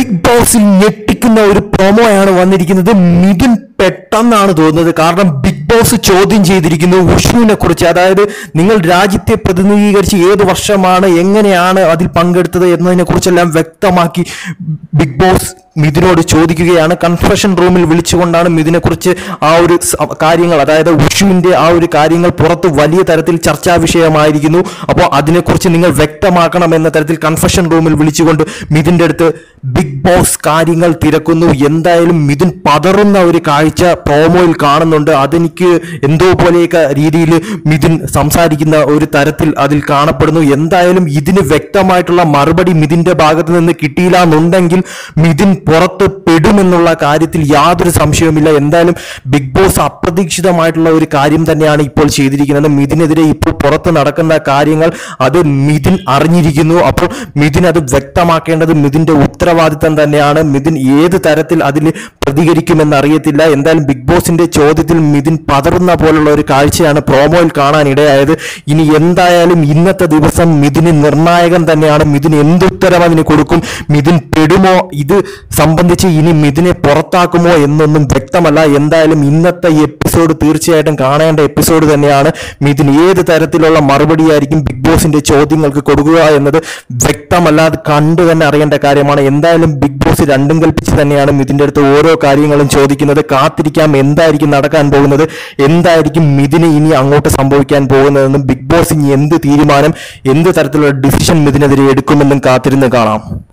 big ബോസിൽ ഞെട്ടിക്കുന്ന ഒരു പ്രൊമോയാണ് വന്നിരിക്കുന്നത് മിഥുൻ പെട്ടെന്നാണ് തോന്നുന്നത് കാരണം ബിഗ് ബോസ് ചോദ്യം ചെയ്തിരിക്കുന്നു ഉഷുവിനെ കുറിച്ച് അതായത് നിങ്ങൾ രാജ്യത്തെ പ്രതിനിധീകരിച്ച് ഏത് വർഷമാണ് എങ്ങനെയാണ് അതിൽ പങ്കെടുത്തത് എന്നതിനെ കുറിച്ചെല്ലാം വ്യക്തമാക്കി ബിഗ് ബോസ് മിഥുനോട് ചോദിക്കുകയാണ് കൺഫെഷൻ റൂമിൽ വിളിച്ചുകൊണ്ടാണ് മിഥുനെ കുറിച്ച് ആ ഒരു സ- കാര്യങ്ങൾ അതായത് ഉഷുവിന്റെ ആ ഒരു കാര്യങ്ങൾ പുറത്ത് വലിയ തരത്തിൽ ചർച്ചാ വിഷയമായിരിക്കുന്നു അപ്പോൾ അതിനെക്കുറിച്ച് നിങ്ങൾ വ്യക്തമാക്കണം എന്ന തരത്തിൽ കൺഫെഷൻ റൂമിൽ വിളിച്ചുകൊണ്ട് മിഥുന്റെ അടുത്ത് ബിഗ് ബോസ് കാര്യങ്ങൾ തിരക്കുന്നു എന്തായാലും മിഥുൻ പതറുന്ന ഒരു കാഴ്ച പ്രോമോയിൽ കാണുന്നുണ്ട് അതെനിക്ക് എന്തോ പോലെയൊക്കെ രീതിയിൽ മിഥുൻ സംസാരിക്കുന്ന ഒരു തരത്തിൽ അതിൽ കാണപ്പെടുന്നു എന്തായാലും ഇതിന് വ്യക്തമായിട്ടുള്ള മറുപടി മിഥുന്റെ ഭാഗത്ത് നിന്ന് കിട്ടിയില്ല എന്നുണ്ടെങ്കിൽ മിഥുൻ പുറത്ത് പെടുമെന്നുള്ള കാര്യത്തിൽ യാതൊരു സംശയവുമില്ല എന്തായാലും ബിഗ് ബോസ് അപ്രതീക്ഷിതമായിട്ടുള്ള ഒരു കാര്യം തന്നെയാണ് ഇപ്പോൾ ചെയ്തിരിക്കുന്നത് മിഥുനെതിരെ ഇപ്പോൾ പുറത്ത് നടക്കുന്ന കാര്യങ്ങൾ അത് മിഥുൻ അറിഞ്ഞിരിക്കുന്നു അപ്പോൾ മിഥുൻ അത് വ്യക്തമാക്കേണ്ടത് മിഥുന്റെ ഉത്തരവാദിത്തം തന്നെയാണ് മിഥുൻ ഏത് തരത്തിൽ അതിൽ പ്രതികരിക്കുമെന്ന് അറിയത്തില്ല എന്തായാലും ബിഗ് ബോസിന്റെ ചോദ്യത്തിൽ മിഥുൻ പതറുന്ന പോലുള്ള ഒരു കാഴ്ചയാണ് പ്രോമോയിൽ കാണാൻ ഇടയായത് ഇനി എന്തായാലും ഇന്നത്തെ ദിവസം മിഥുന് നിർണായകം തന്നെയാണ് മിഥുൻ എന്തുത്തരം അതിന് കൊടുക്കും മിഥുൻ പെടുമോ ഇത് സംബന്ധിച്ച് ഇനി മിഥുനെ പുറത്താക്കുമോ എന്നൊന്നും വ്യക്തമല്ല എന്തായാലും ഇന്നത്തെ എപ്പിസോഡ് തീർച്ചയായിട്ടും കാണേണ്ട എപ്പിസോഡ് തന്നെയാണ് മിഥുൻ ഏത് തരത്തിലുള്ള മറുപടിയായിരിക്കും ബിഗ് ബോസിന്റെ ചോദ്യങ്ങൾക്ക് കൊടുക്കുക എന്നത് വ്യക്തമല്ല അത് കണ്ടു തന്നെ അറിയേണ്ട കാര്യമാണ് എന്തായാലും ബിഗ് ബോസ് രണ്ടും കൽപ്പിച്ച് തന്നെയാണ് മിഥുന്റെ അടുത്ത് ഓരോ കാര്യങ്ങളും ചോദിക്കുന്നത് കാത്തിരിക്കാം എന്തായിരിക്കും നടക്കാൻ പോകുന്നത് എന്തായിരിക്കും മിഥുന് ഇനി അങ്ങോട്ട് സംഭവിക്കാൻ പോകുന്നതെന്നും ബിഗ് ബോസ് ഇനി എന്ത് തീരുമാനം എന്ത് തരത്തിലുള്ള ഡിസിഷൻ മിഥുനെതിരെ എടുക്കുമെന്നും കാത്തിരുന്ന് കാണാം